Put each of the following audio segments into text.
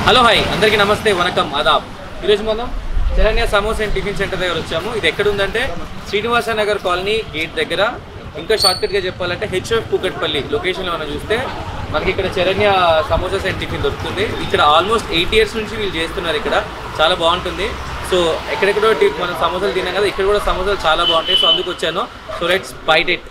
Hello hi అందరికీ నమస్తే వనకం ఆదాబ్ ఈరోజు మనం Charanya samosa and tiffin centre దగ్గర వచ్చాము ఇది ఎక్కడ ఉందంటే శ్రీనివాస నగర్ కాలనీ గేట్ దగ్గర ఇంకా షార్ట్కట్గా చెప్పాలంటే హెచ్ఎఫ్ కూకట్పల్లి లొకేషన్లో మనం చూస్తే మనకి ఇక్కడ చరణ్య సమోసాస్ అండ్ టిఫిన్ దొరుకుతుంది ఇక్కడ ఆల్మోస్ట్ ఎయిట్ ఇయర్స్ నుంచి వీళ్ళు చేస్తున్నారు ఇక్కడ చాలా బాగుంటుంది సో ఎక్కడెక్కడో టి- మనం సమోసాలు తిన్నాం కదా ఇక్కడ కూడా సమోసాలు చాలా బాగుంటాయి సో అందుకు వచ్చాను so let's bite it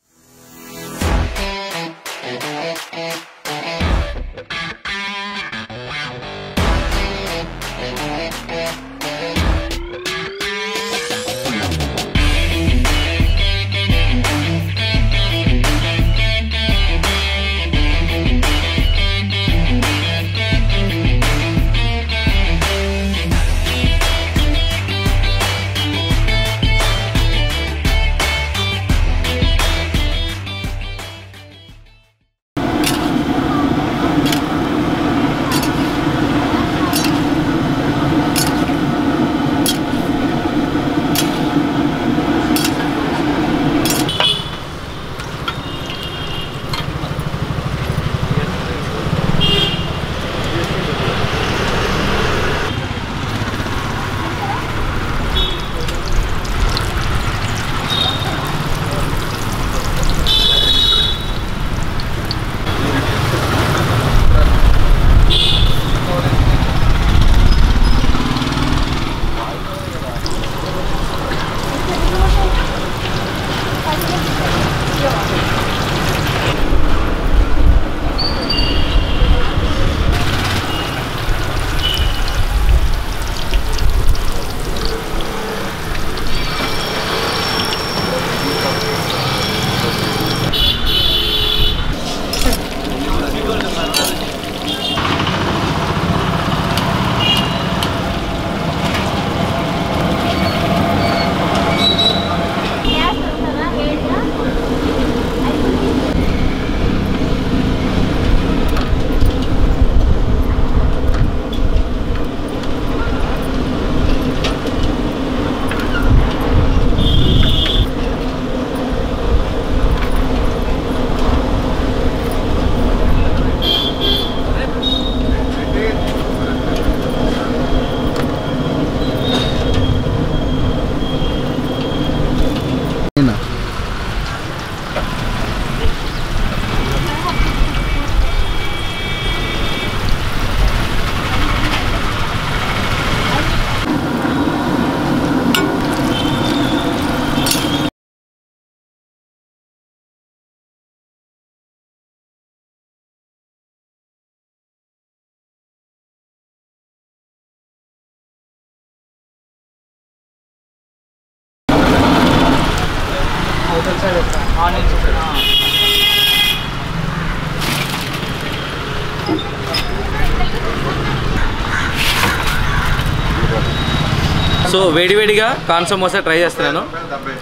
so వేడివేడిగా కాన్ సమోసా ట్రై చేస్తున్నాను డెబ్బై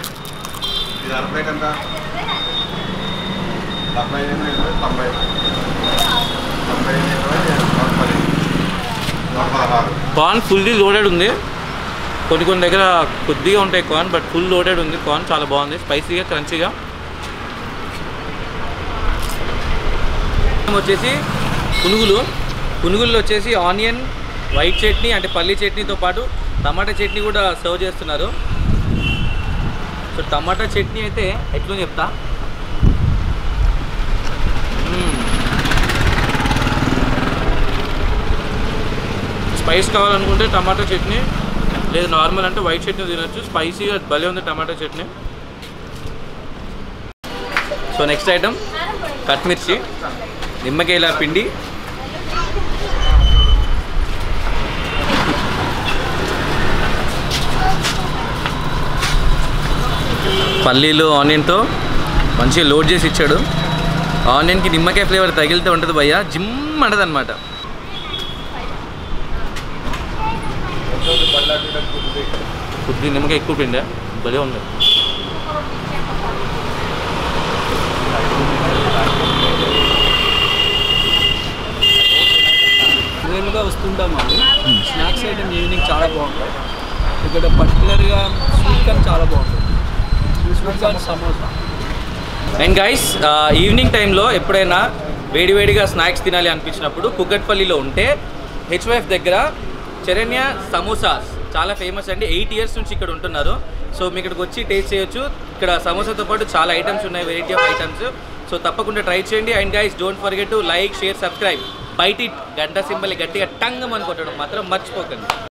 ఇది అరవై కంట డెబ్బై ఐదు ఇరవై తొంభై తొంభై ఐదు ఇరవై నూట పది నూట పదహారు కార్న్ ఫుల్లీ లోడెడ్ ఉంది కొన్ని కొన్ని దగ్గర కొద్దిగా ఉంటాయి కార్న్ బట్ ఫుల్ లోడెడ్ ఉంది కార్న్ చాలా బాగుంది స్పైసీగా క్రంచీగా వచ్చేసి పునుగులు పునుగుల్లో వచ్చేసి ఆనియన్ వైట్ చట్నీ అంటే పల్లీ చట్నీతో పాటు టమాటా చట్నీ కూడా సర్వ్ చేస్తున్నారు సో టమాటా చట్నీ అయితే ఎట్లా చెప్తా మ్మ్. స్పైస్ కావాలనుకుంటే టమాటా చట్నీ లేదు నార్మల్ అంటే వైట్ చట్నీ తినొచ్చు స్పైసీగా భలే ఉంది టమాటా చట్నీ సో నెక్స్ట్ ఐటమ్ కట్మిర్చి నిమ్మకాయల పిండి పల్లీలు ఆనియన్తో మంచిగా లోడ్ చేసి ఇచ్చాడు ఆనియన్కి నిమ్మకాయ ఫ్లేవర్ తగిలితే ఉంటుంది భయ్య జిమ్ అంటది అనమాట కొద్ది నిమ్మకాయ ఎక్కువ పిండా భలే ఉంది రెగ్యులర్గా వస్తుంటాం మనం స్నాక్స్ ఐటమ్ ఈవినింగ్ చాలా బాగుంటాయి ఇక్కడ పర్టికులర్గా స్వీట్ కార్న్ చాలా బాగుంటుంది sweet corn samosa and guys evening టైంలో ఎప్పుడైనా వేడివేడిగా స్నాక్స్ తినాలి అనిపించినప్పుడు కుక్కట్పల్లిలో ఉంటే హెచ్వైఎఫ్ దగ్గర చరణ్య సమోసాస్ చాలా ఫేమస్ అండి ఎయిట్ ఇయర్స్ నుంచి ఇక్కడ ఉంటున్నారు సో మీ ఇక్కడికి వచ్చి టేస్ట్ చేయొచ్చు ఇక్కడ సమోసాతో పాటు చాలా ఐటమ్స్ ఉన్నాయి వెరైటీ ఆఫ్ ఐటమ్స్ సో తప్పకుండా ట్రై చేయండి and guys don't forget to like share subscribe బయట గంట సింబల్ గట్టిగా టంగ్ అని కొట్టడం మాత్రం మర్చిపోకండి